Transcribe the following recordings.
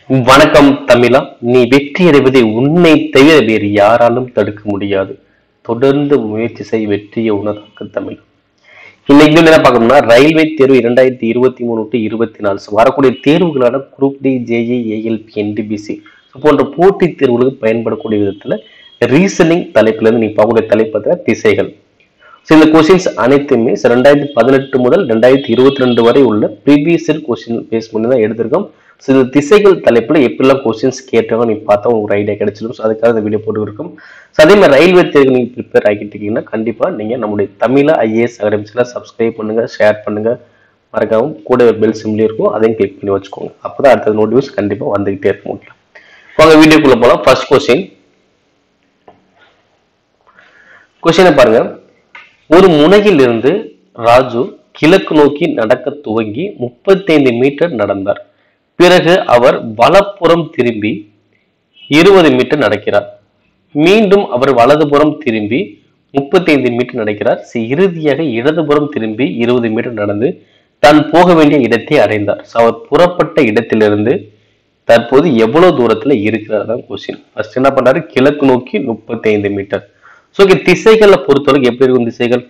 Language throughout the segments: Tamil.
வணக்கம் தமிழா நீ வெற்றி அடைவதை உன்னை தவிர வேறு யாராலும் தடுக்க முடியாது தொடர்ந்து முயற்சி செய் வெற்றியை உணர்க்க தமிழ் இன்னைக்கு வந்து என்ன பார்க்கணும்னா ரயில்வே தேர்வு இரண்டாயிரத்தி இருபத்தி மூணு டு இருபத்தி நாலு So, வரக்கூடிய தேர்வுகளான group D JE ALP NTPC போன்ற போட்டித் தேர்வுகளுக்கு பயன்படக்கூடிய விதத்துல ரீசனிங் தலைப்புல இருந்து நீ பார்க்கக்கூடிய தலைப்பு திசைகள் ஸோ இந்த கொஸ்டின்ஸ் அனைத்துமே ரெண்டாயிரத்தி பதினெட்டு முதல் ரெண்டாயிரத்தி இருபத்தி ரெண்டு வரை உள்ள ப்ரீவியஸ் கொஸ்டின் பேஸ் பண்ணி தான் எடுத்திருக்கோம் ஸோ இந்த திசைகள் தலைப்புல எப்படிலாம் கொஸ்டின்ஸ் கேட்டாங்க நீ பார்த்தா உங்களுக்கு ஒரு ஐடியா கிடைச்சிடும் ஸோ அதுக்காக இந்த வீடியோ போட்டு இருக்கோம் ஸோ அதே மாதிரி ரயில்வே தேர்வு நீங்கள் ப்ரிப்பேர் ஆகிட்டு இருக்கீங்கன்னா கண்டிப்பாக நீங்கள் நம்முடைய தமிழ ஐஏஎஸ் அகாடமிஸில் சப்ஸ்கிரைப் பண்ணுங்க ஷேர் பண்ணுங்க மறக்காம கூட பெல் சிம்லி இருக்கும் அதையும் கிளிக் பண்ணி வச்சுக்கோங்க அப்போ தான் அடுத்த நோட்டிஃபிகேஷன் கண்டிப்பாக வந்துகிட்டே இருக்க முடியும் வாங்க வீடியோக்குள்ள போகலாம் ஃபர்ஸ்ட் கொஸ்டின் கொஸ்டினை பாருங்க ஒரு முனையிலிருந்து ராஜு கிழக்கு நோக்கி நடக்க துவங்கி முப்பத்தைந்து மீட்டர் நடந்தார் பிறகு அவர் வலப்புறம் திரும்பி இருபது மீட்டர் நடக்கிறார் மீண்டும் அவர் வலதுபுறம் திரும்பி முப்பத்தைந்து மீட்டர் நடக்கிறார் சி- இறுதியாக இடதுபுறம் திரும்பி இருபது மீட்டர் நடந்து தான் போக வேண்டிய இடத்தை அடைந்தார் So, அவர் புறப்பட்ட இடத்திலிருந்து தற்போது எவ்வளவு தூரத்துல இருக்கிறார் தான் கொஸ்டின் ஃபர்ஸ்ட் என்ன பண்றாரு கிழக்கு நோக்கி முப்பத்தைந்து மீட்டர் ஸோ ஓகே திசைகளை பொறுத்தவரைக்கும் எப்படி இருக்கும் திசைகள்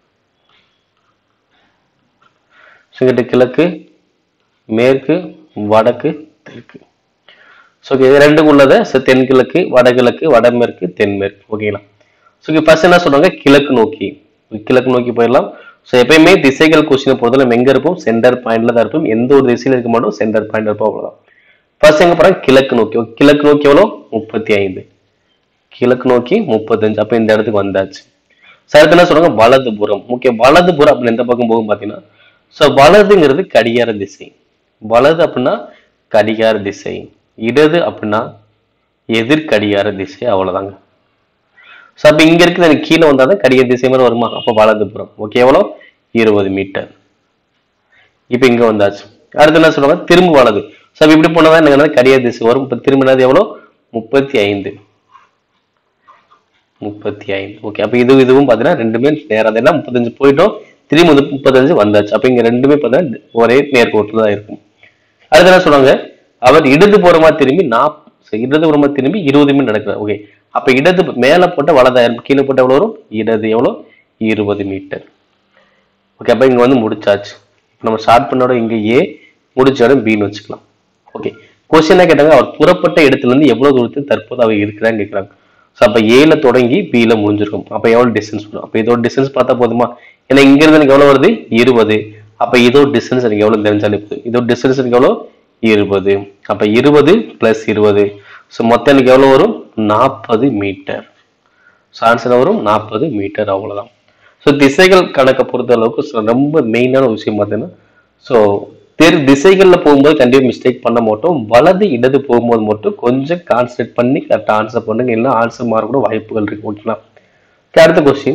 ஸோ இங்கிட்டு கிழக்கு மேற்கு வடக்கு தெற்கு ஸோ இது ரெண்டுக்கும் உள்ளதை ஸோ தென்கிழக்கு வடகிழக்கு வடமேற்கு தென்மேற்கு ஓகேங்களா ஸோ இங்கே ஃபர்ஸ்ட் என்ன சொல்றாங்க கிழக்கு நோக்கி கிழக்கு நோக்கி போயிடலாம் ஸோ எப்பயுமே திசைகள் கொஸ்டினை பொறுத்தவரை நம்ம எங்க இருப்போம் சென்டர் பாயிண்ட்ல தான் இருப்போம் எந்த ஒரு திசையில இருக்க மாட்டோம் சென்டர் பாயிண்ட் இருப்போம் அவ்வளவுதான் ஃபர்ஸ்ட் எங்க போறாங்க கிழக்கு நோக்கி Okay, கிழக்கு நோக்கி எவ்வளோ முப்பத்தி ஐந்து கிழக்கு நோக்கி முப்பத்தஞ்சு அப்ப இந்த இடத்துக்கு வந்தாச்சு So, அடுத்து என்ன சொல்றாங்க வலதுபுறம் ஓகே வலதுபுறம் அப்படின்னு எந்த பக்கம் போகும் பாத்தீங்கன்னா ஸோ வலதுங்கிறது கடிகார திசை வலது அப்படின்னா கடிகார திசை இடது அப்படின்னா எதிர்கடிகார திசை அவ்வளவுதாங்க ஸோ அப்ப இங்க இருக்குது எனக்கு கீழே வந்தாதான் கடிகார திசை மாதிரி வருமா அப்ப வலதுபுறம் ஓகே எவ்வளோ இருபது மீட்டர் இப்போ இங்க வந்தாச்சு அடுத்து என்ன சொல்லுவாங்க திரும்ப வலது ஸோ அப்ப இப்படி போனதான் எனக்கு என்னது கடிகார திசை வரும் இப்போ திரும்பினது எவ்வளோ முப்பத்தி ஐந்து முப்பத்தி ஐந்து ஓகே அப்ப இது இதுவும் பாத்தீங்கன்னா ரெண்டுமே நேரம் தான் முப்பத்தஞ்சு போயிட்டோம் திரும்பி வந்து முப்பத்தஞ்சு வந்தாச்சு அப்ப இங்க ரெண்டுமே பார்த்தீங்கன்னா ஒரே நேர்கோட்டில் தான் இருக்கும் அடுத்து என்ன சொல்றாங்க அவர் இடதுபுறமா திரும்பி நாப் இடதுபுறமா திரும்பி இருபது மீட்டர் நடக்கிறார் ஓகே அப்ப இடது மேல போட்ட வலதாயிரம் கீழே போட்ட எவ்வளவு வரும் இடது எவ்வளோ இருபது மீட்டர் ஓகே அப்ப இங்க வந்து முடிச்சாச்சு இப்ப நம்ம ஸ்டார்ட் பண்ணோட இங்க ஏ முடிச்ச இடம் பின்னு வச்சுக்கலாம் ஓகே கொஸ்டின் என்ன கேட்டாங்க அவர் புறப்பட்ட இடத்துல இருந்து எவ்வளவு தூரத்தில் தற்போது அவர் இருக்கிறான்னு கேட்குறாங்க ஸோ அப்ப ஏல தொடங்கி பில முடிஞ்சிருக்கும் அப்ப எவ்வளவு டிஸ்டன்ஸ் வரும் அப்ப இதோட டிஸ்டன்ஸ் பார்த்தா போதுமா ஏன்னா இங்க இருந்து எனக்கு எவ்வளவு வருது இருபது அப்ப இதோட டிஸ்டன்ஸ் எனக்கு எவ்வளவு தெரிஞ்சாலே போதும் இதோட டிஸ்டன்ஸ் எனக்கு எவ்வளவு இருபது அப்ப இருபது பிளஸ் இருபது ஸோ மொத்தம் எனக்கு எவ்வளவு வரும் நாற்பது மீட்டர் ஸோ ஆன்சர் வரும் நாற்பது மீட்டர் அவ்வளவுதான் ஸோ திசைகள் கணக்கை பொறுத்த அளவுக்கு so ரொம்ப மெயினான விஷயம் பார்த்தீங்கன்னா ஸோ தெரு திசைகளில் போகும்போது கண்டிப்பாக மிஸ்டேக் பண்ண மாட்டோம் வலது இடது போகும்போது மட்டும் கொஞ்சம் கான்சன்ட்ரேட் பண்ணி கரெக்டாக ஆன்சர் பண்ணுங்க இல்லைன்னா ஆன்சர் மாற கூட வாய்ப்புகள் இருக்கு ஓகேங்களா Okay, அடுத்த கொஸ்டின்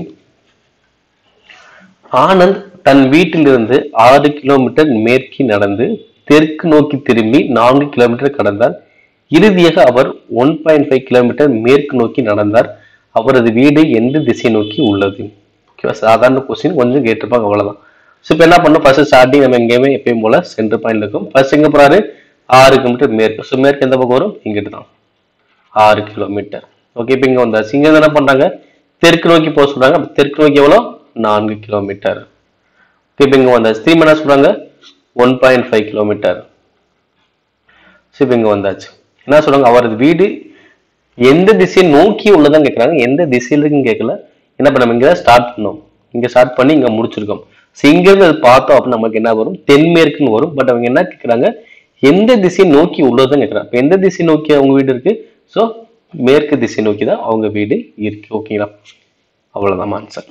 ஆனந்த் தன் வீட்டிலிருந்து ஆறு கிலோமீட்டர் மேற்கி நடந்து தெற்கு நோக்கி திரும்பி நான்கு கிலோமீட்டர் கடந்தார் இறுதியாக அவர் ஒன் பாயிண்ட் ஃபைவ் கிலோமீட்டர் மேற்கு நோக்கி நடந்தார் அவரது வீடு எந்த திசை நோக்கி உள்ளது ஓகேவா சாதாரண கொஸ்டின் கொஞ்சம் கேட்டிருப்பாங்க அவ்வளவுதான் ஸோ இப்போ என்ன பண்ணோம் ஃபர்ஸ்ட் ஸ்டார்டிங் நம்ம எங்கேயுமே எப்பயும் போல சென்டர் பாயிண்ட் இருக்கும் ஃபர்ஸ்ட் எங்க போறாரு ஆறு கிலோமீட்டர் மேற்கு ஸோ மேற்கு எந்த பக்கம் வரும் இங்கிட்டு தான் ஆறு கிலோமீட்டர் ஓகே இப்போ இங்க வந்தாச்சு இங்க இருந்து என்ன பண்றாங்க தெற்கு நோக்கி போக சொல்றாங்க அப்ப தெற்கு நோக்கி எவ்வளோ நான்கு கிலோமீட்டர் இப்போ இங்க வந்தாச்சு திரும்ப என்ன சொல்றாங்க one point five kilometre so இப்போ இங்க வந்தாச்சு என்ன சொல்றாங்க அவரது வீடு எந்த திசையை நோக்கி உள்ளதான் கேட்குறாங்க எந்த திசையில இருக்குன்னு கேட்கல என்ன பண்ண நம்ம இங்க ஸ்டார்ட் பண்ணோம் இங்க ஸ்டார்ட் பண்ணி இங்க முடிச்சிருக்கோம் ஸோ இங்க இருந்து அது பார்த்தோம் அப்படின்னா நமக்கு என்ன வரும் தென்மேற்குன்னு வரும் பட் அவங்க என்ன கேட்குறாங்க எந்த திசையை நோக்கி உள்ளதான் கேட்குறாங்க இப்ப எந்த திசை நோக்கி அவங்க வீடு இருக்கு ஸோ மேற்கு திசை நோக்கி தான் அவங்க வீடு இருக்கு ஓகேங்களா அவ்வளவுதான் ஆன்சர்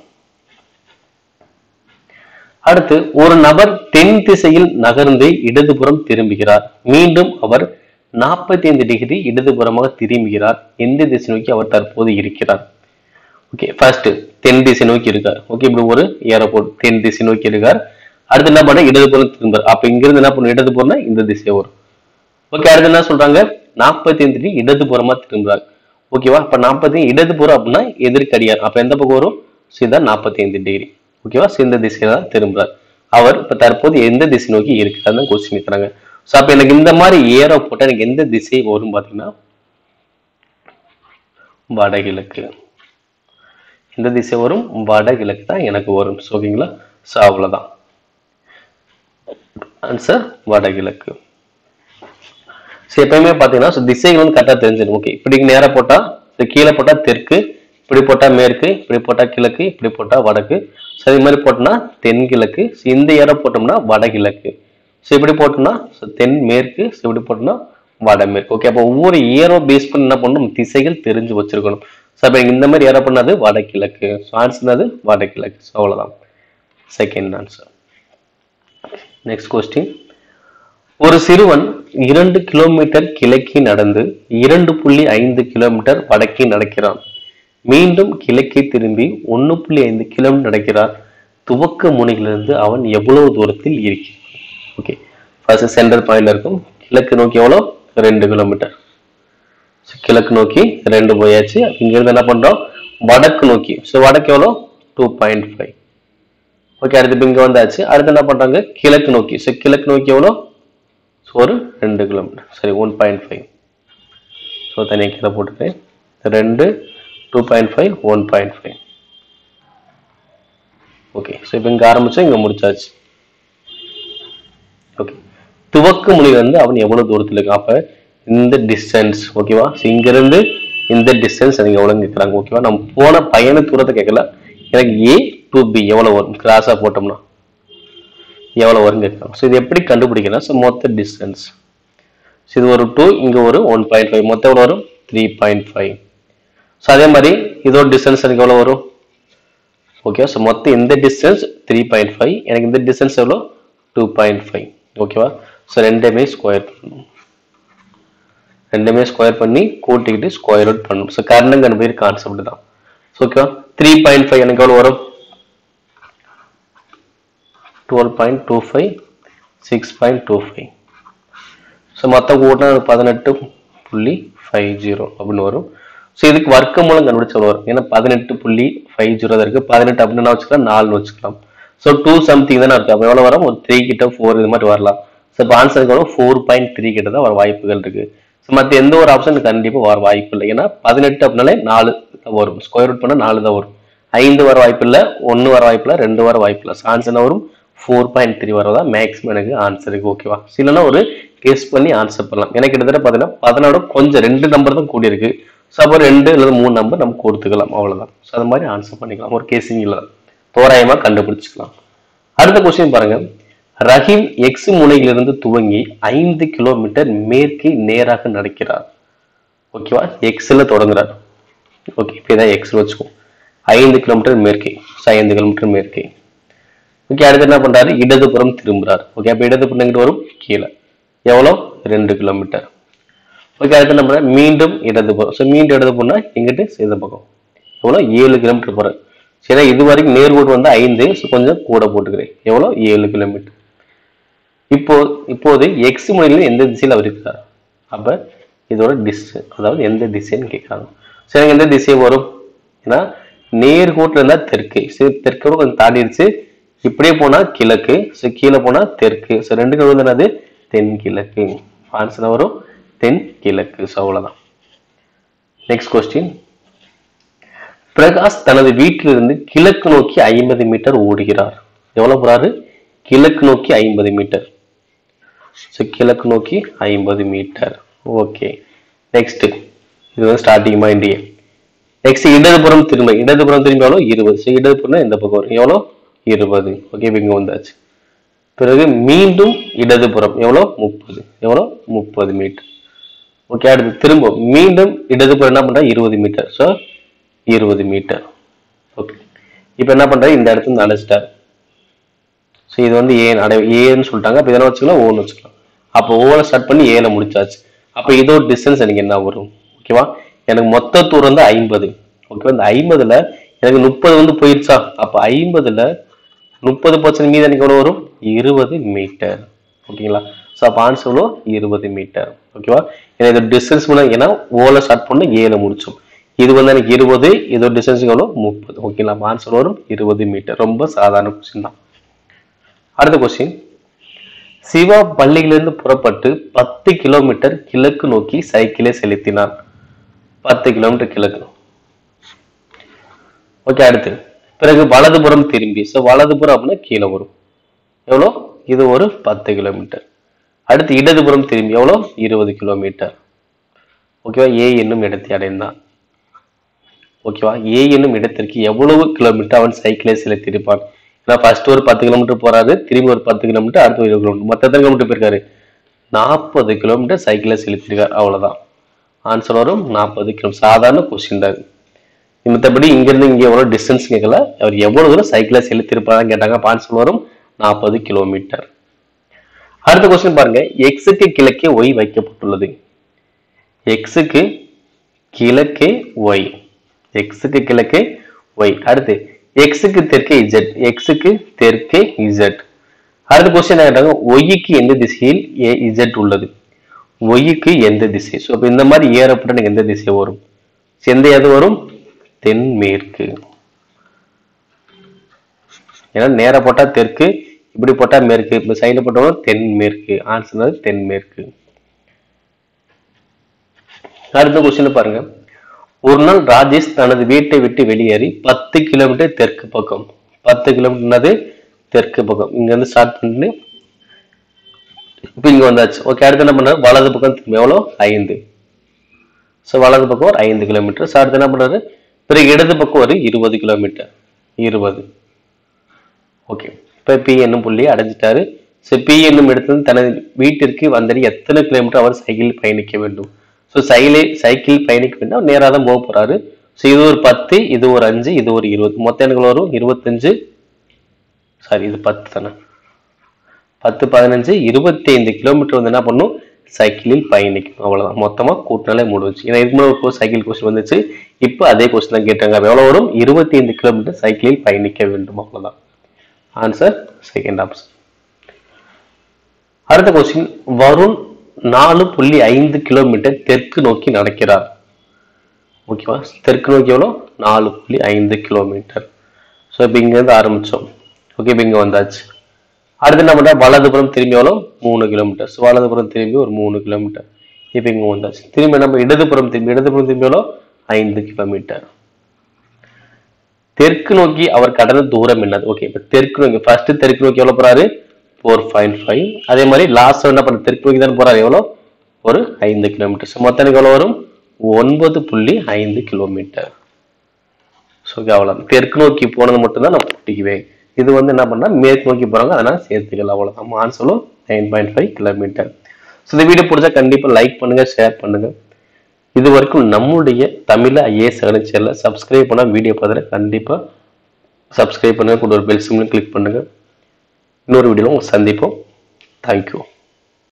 அடுத்து ஒரு நபர் தென் திசையில் நகர்ந்து இடதுபுறம் திரும்புகிறார் மீண்டும் அவர் 45 டிகிரி இடதுபுறமாக திரும்புகிறார் எந்த திசை நோக்கி அவர் தற்போது இருக்கிறார் ஓகே ஃபர்ஸ்ட் தென் திசை நோக்கி இருக்கார் ஓகே இப்படி ஒரு ஏரோபோர்ட் தென் திசை நோக்கி இருக்கார் அடுத்து என்ன பண்ண இடதுபுறம் திரும்புறார் அப்ப இங்கிருந்து என்ன பண்ணும் இடதுபுறம்னா இந்த திசை வரும் ஓகே அடுத்து என்ன சொல்றாங்க 45 டிகிரி இடதுபுறமா திரும்புறார் ஓகேவா அப்ப 45 இடதுபுறம் அப்படின்னா எதிர்கடியார் அப்ப எந்த பக்கம் வரும் சீதா 45 டிகிரி ஓகேவா ஸோ இந்த திசையில தான் திரும்புறார் அவர் இப்ப தற்போது எந்த திசை நோக்கி இருக்கிறார் கொஸ்டின் கேட்கறாங்க ஸோ அப்ப எனக்கு இந்த மாதிரி ஏரோ போட்டா எனக்கு எந்த திசை வரும் பாத்தீங்கன்னா வடகிழக்கு இந்த திசை வரும் வடகிழக்கு தான் எனக்கு வரும் So, ஓகேங்களா ஸோ அவ்வளவுதான் ஆன்சர் வடகிழக்கு ஸோ எப்பயுமே பார்த்தீங்கன்னா ஸோ திசைகள் வந்து கரெக்டாக தெரிஞ்சிடும் ஓகே இப்படி நேராக போட்டால் ஸோ கீழே போட்டால் தெற்கு இப்படி போட்டால் மேற்கு இப்படி போட்டால் கிழக்கு இப்படி போட்டால் வடக்கு ஸோ இது மாதிரி போட்டோம்னா தென்கிழக்கு ஸோ இந்த ஏரோ போட்டோம்னா வடகிழக்கு ஸோ இப்படி போட்டோம்னா ஸோ தென் மேற்கு ஸோ இப்படி போட்டோம்னா வடமேற்கு ஓகே அப்போ ஒவ்வொரு ஏரோ பேஸ் பண்ணி என்ன பண்ணணும் திசைகள் தெரிஞ்சு வச்சிருக்கணும் ஸோ அப்போ இந்த மாதிரி ஏரோ பண்ணது வடகிழக்கு ஸோ ஆன்சர் வடகிழக்கு ஸோ அவ்வளோதான் செகண்ட் ஆன்சர் நெக்ஸ்ட் கொஸ்டின் ஒரு சிறுவன் இரண்டு கிலோமீட்டர் கிழக்கே நடந்து இரண்டு புள்ளி ஐந்து கிலோமீட்டர் வடக்கே நடக்கிறான் மீண்டும் கிழக்கே திரும்பி ஒன்று புள்ளி ஐந்து கிலோமீட்டர் நடக்கிறார் துவக்க முனையிலிருந்து அவன் எவ்வளவு தூரத்தில் இருக்கிறான் ஓகே ஃபர்ஸ்ட் சென்டர் பாயிண்ட்ல இருக்கும் கிழக்கு நோக்கி எவ்வளோ ரெண்டு கிலோமீட்டர் So, கிழக்கு நோக்கி ரெண்டு போயாச்சு இங்கிருந்து என்ன பண்றோம் வடக்கு நோக்கி ஸோ வடக்கு எவ்வளோ டூ பாயிண்ட் ஃபைவ் ஓகே அடுத்து இப்போ இங்கே வந்தாச்சு அடுத்து என்ன பண்றாங்க கிழக்கு நோக்கி ஸோ கிழக்கு நோக்கி எவ்வளோ ஸோ ஒரு ரெண்டு கிலோமீட்டர் சரி ஒன் பாயிண்ட் ஃபைவ் ஸோ தனியாக கீழே போட்டுக்கிறேன் ரெண்டு two point five one point five okay so இப்போ இங்கே ஆரம்பிச்சோம் இங்கே முடிச்சாச்சு ஓகே துவக்க முனை வந்து அவன் எவ்வளவு தூரத்தில் இருக்கு அப்ப இந்த டிஸ்டன்ஸ் ஓகேவா ஸோ இங்கிருந்து இந்த டிஸ்டன்ஸ் எனக்கு எவ்வளவு கேட்குறாங்க ஓகேவா நம்ம போன பயண தூரத்தை கேட்கல எனக்கு ஏ டு பி எவ்வளவு வரும் கிராஸா போட்டோம்னா எவ்வளவு வரும் கேட்கலாம் ஸோ இது எப்படி கண்டுபிடிக்கலாம் ஸோ மொத்த டிஸ்டன்ஸ் ஸோ இது ஒரு டூ இங்க ஒரு ஒன் பாயிண்ட் ஃபைவ் மொத்தம் எவ்வளவு வரும் த்ரீ பாயிண்ட் ஃபைவ் ஸோ அதே மாதிரி இதோட டிஸ்டன்ஸ் எனக்கு எவ்வளவு வரும் ஓகே ஸோ மொத்தம் இந்த டிஸ்டன்ஸ் த்ரீ பாயிண்ட் ஃபைவ் எனக்கு இந்த டிஸ்டன்ஸ் எவ்வளோ டூ பாயிண்ட் ஃபைவ் ஓகேவா ஸோ ரெண்டுமே ஸ்கொயர் பண்ணணும் ரெண்டுமே ஸ்கொயர் பண்ணி கூட்டிக்கிட்டு ஸ்கொயர் அவுட் பண்ணணும் ஸோ கர்ணம் கண்டுபிடி கான்செப்ட் தான் ஸோ ஓகேவா த்ரீ பாயிண்ட் ஃபைவ் எனக்கு எவ்வளோ வரும் twelve point two five six point two five so மொத்தம் கூட்டினா ஒரு பதினெட்டு புள்ளி ஃபைவ் ஜீரோ அப்படின்னு வரும் ஸோ இதுக்கு வர்க்க மூலம் கண்டுபிடிச்ச வரும் ஏன்னா பதினெட்டு புள்ளி ஃபைவ் ஜீரோ தான் இருக்கு பதினெட்டு அப்படின்னு வச்சுக்கலாம் நாலுன்னு வச்சுக்கலாம் ஸோ டூ சம்திங் தானே இருக்கு அப்போ எவ்வளோ வரும் ஒரு த்ரீ கிட்ட ஃபோர் இது மாதிரி வரலாம் ஸோ இப்போ ஆன்சருக்கு வரும் ஃபோர் பாயிண்ட் த்ரீ கிட்ட தான் வர வாய்ப்புகள் இருக்கு ஸோ மற்ற எந்த ஒரு ஆப்ஷன் கண்டிப்பாக வர வாய்ப்பு இல்லை ஏன்னா பதினெட்டு அப்படின்னாலே நாலு தான் வரும் ஸ்கொயர் ரூட் பண்ணால் நாலு தான் வரும் ஐந்து வர வாய்ப்பு இல்லை ஒன்று வர வாய்ப்பு இல்லை ரெண்டு வர வாய்ப்பு இல்லை ஆன்சர் என்ன வரும் ஃபோர் பாயிண்ட் த்ரீ வரதா மேக்ஸிமம் எனக்கு ஆன்சருக்கு ஓகேவா இல்லைன்னா ஒரு கெஸ் பண்ணி ஆன்சர் பண்ணலாம் எனக்கு கிட்டத்தட்ட பார்த்தீங்கன்னா பதினோட கொஞ்சம் ரெண்டு நம்பர் தான் கூடி இருக்கு ஸோ அப்போ ரெண்டு அல்லது மூணு நம்பர் நம்ம கொடுத்துக்கலாம் அவ்வளவுதான் ஸோ அது மாதிரி ஆன்சர் பண்ணிக்கலாம் ஒரு கேசிங் இல்லை தோராயமாக கண்டுபிடிச்சிக்கலாம் அடுத்த கொஸ்டின் பாருங்க ரஹீம் எக்ஸ் முனையிலிருந்து துவங்கி ஐந்து கிலோமீட்டர் மேற்கே நேராக நடக்கிறார் ஓகேவா எக்ஸ்ல தொடங்குறார் ஓகே இப்போ இதான் எக்ஸ் வச்சுக்கோ ஐந்து கிலோமீட்டர் மேற்கே ஸோ ஐந்து கிலோமீட்டர் மேற்கே ஓகே அடுத்து என்ன பண்றாரு இடதுபுறம் திரும்புறாரு ஓகே அப்போ இடதுபுறம் எங்கிட்டு வரும் கீழே எவ்வளோ ரெண்டு கிலோமீட்டர் ஓகே அடுத்து என்ன பண்றாரு மீண்டும் இடதுபுறம் ஸோ மீண்டும் இடதுபுறம்னா எங்கிட்டு இந்த பக்கம் எவ்வளோ ஏழு கிலோமீட்டர் போறாரு சரி இது வரைக்கும் நேர்கோடு வந்து ஐந்து ஸோ கொஞ்சம் கூட போட்டுக்கிறேன் எவ்வளோ ஏழு கிலோமீட்டர் இப்போ இப்போது எக்ஸ் முனையில் எந்த திசையில் அவர் இருக்கிறார் அப்ப இதோட டிஸ் அதாவது எந்த திசைன்னு கேட்குறாங்க சரி எனக்கு எந்த திசை வரும் ஏன்னா நேர்கோட்டில் இருந்தால் தெற்கு சரி தெற்கோட கொஞ்சம் தாண்டிடுச்சு இப்படியே போனா கிழக்கு ஸோ கீழே போனா தெற்கு ஸோ ரெண்டு கிலோ என்னது தென் கிழக்கு ஆன்சர் வரும் தென் கிழக்கு ஸோ அவ்வளோதான் நெக்ஸ்ட் கொஸ்டின் பிரகாஷ் தனது வீட்டிலிருந்து கிழக்கு நோக்கி ஐம்பது மீட்டர் ஓடுகிறார் எவ்வளவு போறாரு கிழக்கு நோக்கி ஐம்பது மீட்டர் ஸோ கிழக்கு நோக்கி ஐம்பது மீட்டர் ஓகே நெக்ஸ்ட் இது வந்து ஸ்டார்டிங் மைண்டியே நெக்ஸ்ட் இடதுபுறம் திரும்ப இடதுபுறம் திரும்பி எவ்வளோ இருபது ஸோ இடதுபுறம் இந்த பக்கம் வரும் எவ்வளோ இருபது ஓகே இப்போ இங்கே வந்தாச்சு பிறகு மீண்டும் இடதுபுறம் எவ்வளோ முப்பது எவ்வளோ முப்பது மீட்டர் ஓகே அடுத்து திரும்ப மீண்டும் இடதுபுறம் என்ன பண்றா இருபது மீட்டர் ஸோ இருபது மீட்டர் ஓகே இப்போ என்ன பண்றாரு இந்த இடத்துல இருந்து அடைச்சிட்டாரு ஸோ இது வந்து ஏ அடை ஏன்னு சொல்லிட்டாங்க அப்போ இதெல்லாம் வச்சுக்கலாம் ஓன்னு வச்சுக்கலாம் அப்போ ஓல ஸ்டார்ட் பண்ணி ஏல முடிச்சாச்சு அப்போ இதோட டிஸ்டன்ஸ் எனக்கு என்ன வரும் ஓகேவா எனக்கு மொத்த தூரம் வந்து ஐம்பது ஓகேவா இந்த ஐம்பதுல எனக்கு முப்பது வந்து போயிடுச்சா அப்போ ஐம்பதுல முப்பது பர்சன்ட் மீது எனக்கு எவ்வளோ வரும் இருபது மீட்டர் ஓகேங்களா ஸோ அப்போ ஆன்சர் எவ்வளோ இருபது மீட்டர் ஓகேவா ஏன்னா இது டிஸ்டன்ஸ் மூலம் ஏன்னா ஓல ஸ்டார்ட் பண்ண ஏல முடிச்சோம் இது வந்து எனக்கு இருபது இதோட டிஸ்டன்ஸ் எவ்வளோ முப்பது ஓகேங்களா ஆன்சர் வரும் இருபது மீட்டர் ரொம்ப சாதாரண கொஸ்டின் தான் அடுத்த கொஸ்டின் சிவா பள்ளியிலிருந்து புறப்பட்டு பத்து கிலோமீட்டர் கிழக்கு நோக்கி சைக்கிளை செலுத்தினார் பத்து கிலோமீட்டர் கிழக்கு ஓகே அடுத்து பிறகு வலதுபுறம் திரும்பி ஸோ வலதுபுறம் அப்படின்னா கீழே வரும் எவ்வளோ இது ஒரு பத்து கிலோமீட்டர் அடுத்து இடதுபுறம் திரும்பி எவ்வளோ இருபது கிலோமீட்டர் ஓகேவா ஏ என்னும் இடத்தை அடைந்தான் ஓகேவா ஏ என்னும் இடத்திற்கு எவ்வளவு கிலோமீட்டர் அவன் சைக்கிளை செலுத்தியிருப்பான் ஏன்னா ஃபர்ஸ்ட் ஒரு பத்து கிலோமீட்டர் போறாரு திரும்பி ஒரு பத்து கிலோமீட்டர் அடுத்து ஒரு இருபது கிலோமீட்டர் மொத்த எத்தனை கிலோமீட்டர் போயிருக்காரு நாற்பது கிலோமீட்டர் சைக்கிளை செலுத்திருக்காரு அவ்வளவுதான் ஆன்சர் வரும் நாற்பது கிலோமீட்டர் சாதாரண கொஸ்டின் தான் இது. மத்தபடி இங்கிருந்து இங்க எவ்வளவு டிஸ்டன்ஸ் கேட்கல அவர் எவ்வளவு தூரம் சைக்கிளை செலுத்திருப்பாங்க கேட்டாங்க ஆன்சர் வரும் நாற்பது கிலோமீட்டர் அடுத்த கொஸ்டின் பாருங்க எக்ஸுக்கு கிழக்கே ஒய் வைக்கப்பட்டுள்ளது எக்ஸுக்கு கிழக்கே ஒய் எக்ஸுக்கு கிழக்கே ஒய் அடுத்து எக்ஸுக்கு தெற்கே இசட் எக்ஸுக்கு தெற்கே இசட் அடுத்த கொஸ்டின் என்ன கேட்டாங்க ஒய்க்கு எந்த திசையில் ஏ இசட் உள்ளது ஒய்க்கு எந்த திசை ஸோ இப்போ இந்த மாதிரி ஏறப்பட்ட எனக்கு எந்த திசை வரும் எந்த எது வரும் தென்மேற்கு ஏன்னா நேரா போட்டா தெற்கு இப்படி போட்டா மேற்கு இப்ப சைடுல போட்டோம் தென்மேற்கு ஆன்சர் தென்மேற்கு அடுத்த கொஸ்டின் பாருங்க ஒரு நாள் ராஜேஷ் தனது வீட்டை விட்டு வெளியேறி பத்து கிலோமீட்டர் தெற்கு பக்கம் பத்து கிலோமீட்டர்னது தெற்கு பக்கம் இங்க இருந்து ஸ்டார்ட் பண்ணி இப்போ இங்க வந்தாச்சு ஓகே அடுத்து என்ன பண்ணாரு வலது பக்கம் திரும்பி எவ்வளோ ஐந்து ஸோ வலது பக்கம் ஒரு ஐந்து கிலோமீட்டர் ஸோ அடுத்து என்ன பண்ணாரு பிறகு இடது பக்கம் ஒரு இருபது கிலோமீட்டர் இருபது ஓகே இப்போ பி என்னும் புள்ளியை அடைஞ்சிட்டாரு ஸோ பி என்னும் இடத்துல தனது வீட்டிற்கு வந்தடி எத்தனை கிலோமீட்டர் அவர் சைக்கிள் பயணிக்க வேண்டும் ஸோ சைக்கிளை சைக்கிள் பயணிக்க வேண்டும் நேராக தான் போக போறாரு ஸோ இது ஒரு பத்து இது ஒரு அஞ்சு இது ஒரு இருபது மொத்தம் எனக்கு வரும் இருபத்தஞ்சு சாரி இது பத்து தானே பத்து பதினஞ்சு இருபத்தி ஐந்து கிலோமீட்டர் வந்து என்ன பண்ணும் சைக்கிளில் பயணிக்கும் அவ்வளவுதான் மொத்தமா கூட்டினாலே முடிஞ்சு ஏன்னா இதுக்கு முன்னாடி ஒரு சைக்கிள் கொஸ்டின் வந்துச்சு இப்போ அதே கொஸ்டின் தான் கேட்டாங்க அப்ப எவ்வளவு வரும் இருபத்தி ஐந்து கிலோமீட்டர் சைக்கிளில் பயணிக்க வேண்டும் அவ்வளவுதான் ஆன்சர் செகண்ட் ஆப்ஷன் அடுத்த கொஸ்டின் வருண் நாலு புள்ளி ஐந்து கிலோமீட்டர் தெற்கு நோக்கி நடக்கிறார் ஓகேவா தெற்கு நோக்கி எவ்வளோ நாலு புள்ளி ஐந்து கிலோமீட்டர் ஸோ இப்போ இங்கேருந்து ஆரம்பிச்சோம் ஓகே இப்போ இங்கே வந்தாச்சு அடுத்து என்ன பண்ணா வலதுபுறம் திரும்பி எவ்வளோ மூணு கிலோமீட்டர் ஸோ வலதுபுறம் திரும்பி ஒரு மூணு கிலோமீட்டர் இப்போ இங்கே வந்தாச்சு திரும்பி நம்ம இடதுபுறம் திரும்பி இடதுபுறம் திரும்பி எவ்வளோ ஐந்து கிலோமீட்டர் தெற்கு நோக்கி அவர் கடந்த தூரம் என்னது ஓகே இப்போ தெற்கு நோக்கி ஃபர்ஸ்ட் தெற்கு நோக்கி எவ்வளோ போறாரு ஃபோர் பாயிண்ட் ஃபைவ் அதே மாதிரி லாஸ்ட் என்ன பண்ண தெற்கு நோக்கி தான் போறாரு எவ்வளோ ஒரு ஐந்து கிலோமீட்டர் ஸோ மொத்தம் எனக்கு எவ்வளோ வரும் ஒன்பது புள்ளி ஐந்து கிலோமீட்டர் ஸோ அவ்வளோ தெற்கு நோக்கி போனது மட்டும்தான் நான் கூட்டிக்குவேன் இது வந்து என்ன பண்ணா மேற்கு நோக்கி போறாங்க அதனால சேர்த்துக்கலாம் அவ்வளோதான் ஆன்சரும் nine point five kilometre so இந்த வீடியோ பிடிச்சா கண்டிப்பாக லைக் பண்ணுங்க ஷேர் பண்ணுங்க இது வரைக்கும் நம்முடைய தமிழ் ஐஏஎஸ் சேனலை சப்ஸ்கிரைப் பண்ணால் வீடியோ பார்த்துட்டு கண்டிப்பாக சப்ஸ்கிரைப் பண்ணுங்க கூட ஒரு பெல் சிம்லையும் கிளிக் பண்ணுங்க இன்னொரு வீடியோவில் உங்களை சந்திப்போம் தேங்க்யூ